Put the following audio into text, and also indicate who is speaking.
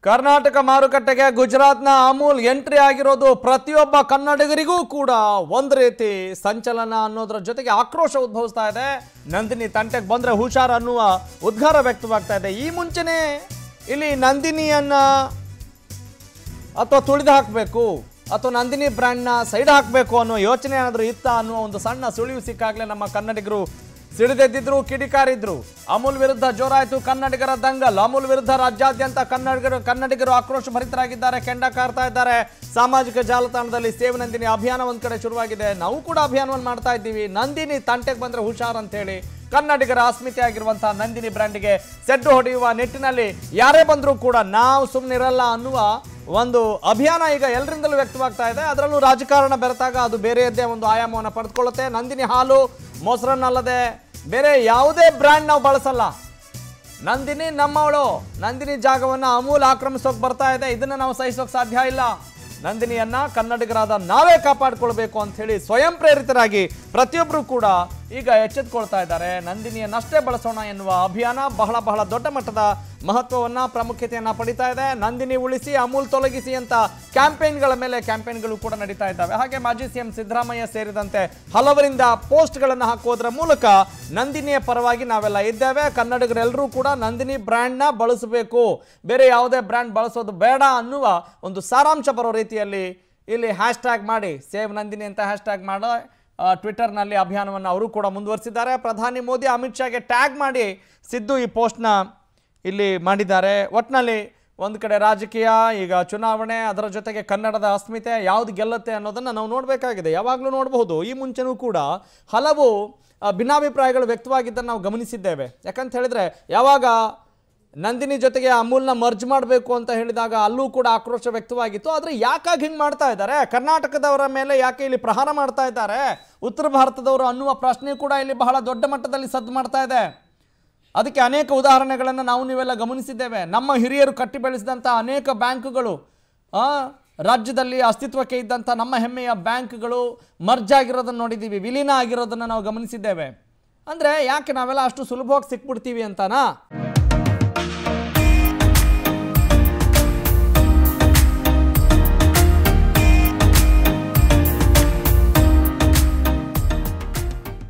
Speaker 1: ಕರ್ನಾಟಕ ಮಾರುಕಟ್ಟೆಗೆ ಗುಜರಾತ್ನ ಅಮೂಲ್ ಎಂಟ್ರಿ ಆಗಿರೋದು ಪ್ರತಿಯೊಬ್ಬ ಕನ್ನಡಿಗರಿಗೂ ಕೂಡ ಒಂದು ರೀತಿ ಸಂಚಲನ ಅನ್ನೋದ್ರ ಜೊತೆಗೆ ಆಕ್ರೋಶ ಉದ್ಭವಿಸ್ತಾ ಇದೆ ನಂದಿನಿ ತಂಟೆಗೆ ಬಂದ್ರೆ ಹುಷಾರ್ ಅನ್ನುವ ಉದ್ಗಾರ ವ್ಯಕ್ತವಾಗ್ತಾ ಇದೆ ಈ ಮುಂಚೆನೆ ಇಲ್ಲಿ ನಂದಿನಿಯನ್ನ ಅಥವಾ ತುಳಿದು ಹಾಕಬೇಕು ಅಥವಾ ನಂದಿನಿ ಬ್ರ್ಯಾಂಡ್ನ ಸೈಡ್ ಹಾಕಬೇಕು ಅನ್ನೋ ಯೋಚನೆ ಏನಾದರೂ ಇತ್ತ ಅನ್ನುವ ಒಂದು ಸಣ್ಣ ಸುಳಿವು ಸಿಕ್ಕಾಗಲೇ ನಮ್ಮ ಕನ್ನಡಿಗರು ಸಿಡಿದೆದ್ದಿದ್ರು ಕಿಡಿಕಾರಿದ್ರು ಅಮೂಲ್ ವಿರುದ್ಧ ಜೋರಾಯಿತು ಕನ್ನಡಿಗರ ದಂಗಲ್ ಅಮೂಲ್ ವಿರುದ್ಧ ರಾಜ್ಯಾದ್ಯಂತ ಕನ್ನಡಿಗರು ಕನ್ನಡಿಗರು ಆಕ್ರೋಶ ಭರಿತರಾಗಿದ್ದಾರೆ ಕೆಂಡ ಕಾರ್ತಾ ಇದ್ದಾರೆ ಸಾಮಾಜಿಕ ಜಾಲತಾಣದಲ್ಲಿ ಸೇವ್ ನಂದಿನಿ ಅಭಿಯಾನ ಒಂದ್ ಕಡೆ ಶುರುವಾಗಿದೆ ನಾವು ಕೂಡ ಅಭಿಯಾನವನ್ನು ಮಾಡ್ತಾ ಇದ್ದೀವಿ ನಂದಿನಿ ತಂಟೆಗೆ ಬಂದ್ರೆ ಹುಷಾರ್ ಅಂತ ಹೇಳಿ ಕನ್ನಡಿಗರ ಅಸ್ಮಿತೆ ಆಗಿರುವಂತಹ ನಂದಿನಿ ಬ್ರ್ಯಾಂಡ್ಗೆ ಸೆಡ್ಡು ಹೊಡೆಯುವ ನಿಟ್ಟಿನಲ್ಲಿ ಯಾರೇ ಬಂದರೂ ಕೂಡ ನಾವು ಸುಮ್ಮನಿರಲ್ಲ ಅನ್ನುವ ಒಂದು ಅಭಿಯಾನ ಈಗ ಎಲ್ಲರಿಂದಲೂ ವ್ಯಕ್ತವಾಗ್ತಾ ಇದೆ ಅದರಲ್ಲೂ ರಾಜಕಾರಣ ಬೆರೆತಾಗ ಅದು ಬೇರೆಯದ್ದೇ ಒಂದು ಆಯಾಮವನ್ನು ಪಡೆದುಕೊಳ್ಳುತ್ತೆ ನಂದಿನಿ ಹಾಲು ಮೊಸರನ್ನಲ್ಲದೆ ಬೇರೆ ಯಾವುದೇ ಬ್ರ್ಯಾಂಡ್ ನಾವು ಬಳಸಲ್ಲ ನಂದಿನಿ ನಮ್ಮವಳು ನಂದಿನಿ ಜಾಗವನ್ನು ಅಮೂಲ್ ಆಕ್ರಮಿಸೋಕೆ ಬರ್ತಾ ಇದೆ ಇದನ್ನ ನಾವು ಸಹಿಸೋಕೆ ಸಾಧ್ಯ ಇಲ್ಲ ನಂದಿನಿಯನ್ನ ಕನ್ನಡಿಗರಾದ ನಾವೇ ಕಾಪಾಡಿಕೊಳ್ಬೇಕು ಅಂತ ಹೇಳಿ ಸ್ವಯಂ ಪ್ರೇರಿತರಾಗಿ ಪ್ರತಿಯೊಬ್ಬರು ಕೂಡ ಈಗ ಎಚ್ಚೆತ್ಕೊಳ್ತಾ ಇದ್ದಾರೆ ನಂದಿನಿಯನ್ನಷ್ಟೇ ಬಳಸೋಣ ಎನ್ನುವ ಅಭಿಯಾನ ಬಹಳ ಬಹಳ ದೊಡ್ಡ ಮಟ್ಟದ ಮಹತ್ವವನ್ನ ಪ್ರಾಮುಖ್ಯತೆಯನ್ನ ಪಡಿತಾ ಇದೆ ನಂದಿನಿ ಉಳಿಸಿ ಅಮೂಲ್ ತೊಲಗಿಸಿ ಅಂತ ಕ್ಯಾಂಪೇನ್ಗಳ ಮೇಲೆ ಕ್ಯಾಂಪೇನ್ಗಳು ಕೂಡ ನಡೀತಾ ಇದ್ದಾವೆ ಹಾಗೆ ಮಾಜಿ ಸಿಎಂ ಸಿದ್ದರಾಮಯ್ಯ ಸೇರಿದಂತೆ ಹಲವರಿಂದ ಪೋಸ್ಟ್ಗಳನ್ನು ಹಾಕೋದ್ರ ಮೂಲಕ ನಂದಿನಿಯ ಪರವಾಗಿ ನಾವೆಲ್ಲ ಇದ್ದೇವೆ ಕನ್ನಡಿಗರೆಲ್ಲರೂ ಕೂಡ ನಂದಿನಿ ಬ್ರ್ಯಾಂಡ್ನ ಬಳಸಬೇಕು ಬೇರೆ ಯಾವುದೇ ಬ್ರ್ಯಾಂಡ್ ಬಳಸೋದು ಬೇಡ ಅನ್ನುವ ಒಂದು ಸಾರಾಂಶ ಬರೋ ರೀತಿಯಲ್ಲಿ ಇಲ್ಲಿ ಹ್ಯಾಶ್ ಟ್ಯಾಗ್ ಮಾಡಿ ಸೇವ್ ನಂದಿನಿ ಅಂತ ಹ್ಯಾಶ್ ಟ್ಯಾಗ್ ಮಾಡೋ ಆ, ಟ್ವಿಟರ್ನಲ್ಲಿ ಅಭಿಯಾನವನ್ನು ಅವರು ಕೂಡ ಮುಂದುವರಿಸಿದ್ದಾರೆ ಪ್ರಧಾನಿ ಮೋದಿ ಅಮಿತ್ ಶಾಗೆ ಟ್ಯಾಗ್ ಮಾಡಿ ಸಿದ್ದು ಈ ಪೋಸ್ಟ್ನ ಇಲ್ಲಿ ಮಾಡಿದ್ದಾರೆ ಒಟ್ಟಿನಲ್ಲಿ ಒಂದು ಕಡೆ ರಾಜಕೀಯ ಈಗ ಚುನಾವಣೆ ಅದರ ಜೊತೆಗೆ ಕನ್ನಡದ ಅಸ್ಮಿತೆ ಯಾವ್ದು ಗೆಲ್ಲುತ್ತೆ ಅನ್ನೋದನ್ನು ನಾವು ನೋಡಬೇಕಾಗಿದೆ ಯಾವಾಗಲೂ ನೋಡಬಹುದು ಈ ಮುಂಚೆನೂ ಕೂಡ ಹಲವು ಆ, ಭಿನ್ನಾಭಿಪ್ರಾಯಗಳು ವ್ಯಕ್ತವಾಗಿದ್ದನ್ನು ನಾವು ಗಮನಿಸಿದ್ದೇವೆ ಯಾಕಂತ ಹೇಳಿದ್ರೆ ಯಾವಾಗ ನಂದಿನಿ ಜೊತೆಗೆ ಅಮೂಲ್ನ ಮರ್ಜ್ ಮಾಡಬೇಕು ಅಂತ ಹೇಳಿದಾಗ ಅಲ್ಲೂ ಕೂಡ ಆಕ್ರೋಶ ವ್ಯಕ್ತವಾಗಿತ್ತು ಆದರೆ ಯಾಕಾಗಿ ಹಿಂಗೆ ಮಾಡ್ತಾ ಇದ್ದಾರೆ ಕರ್ನಾಟಕದವರ ಮೇಲೆ ಯಾಕೆ ಇಲ್ಲಿ ಪ್ರಹಾರ ಮಾಡ್ತಾ ಇದ್ದಾರೆ ಉತ್ತರ ಭಾರತದವರು ಅನ್ನುವ ಪ್ರಶ್ನೆ ಕೂಡ ಇಲ್ಲಿ ಬಹಳ ದೊಡ್ಡ ಮಟ್ಟದಲ್ಲಿ ಸದ್ದು ಮಾಡ್ತಾ ಇದೆ ಅದಕ್ಕೆ ಅನೇಕ ಉದಾಹರಣೆಗಳನ್ನು ನಾವು ನೀವೆಲ್ಲ ಗಮನಿಸಿದ್ದೇವೆ ನಮ್ಮ ಹಿರಿಯರು ಕಟ್ಟಿ ಬೆಳೆಸಿದಂಥ ಅನೇಕ ಬ್ಯಾಂಕುಗಳು ಆ, ರಾಜ್ಯದಲ್ಲಿ ಅಸ್ತಿತ್ವಕ್ಕೆ ಇದ್ದಂಥ ನಮ್ಮ ಹೆಮ್ಮೆಯ ಬ್ಯಾಂಕ್ಗಳು ಮರ್ಜ್ ಆಗಿರೋದನ್ನು ನೋಡಿದ್ದೀವಿ ವಿಲೀನ ಆಗಿರೋದನ್ನು ನಾವು ಗಮನಿಸಿದ್ದೇವೆ ಅಂದರೆ ಯಾಕೆ ನಾವೆಲ್ಲ ಅಷ್ಟು ಸುಲಭವಾಗಿ ಸಿಕ್ಬಿಡ್ತೀವಿ ಅಂತನಾ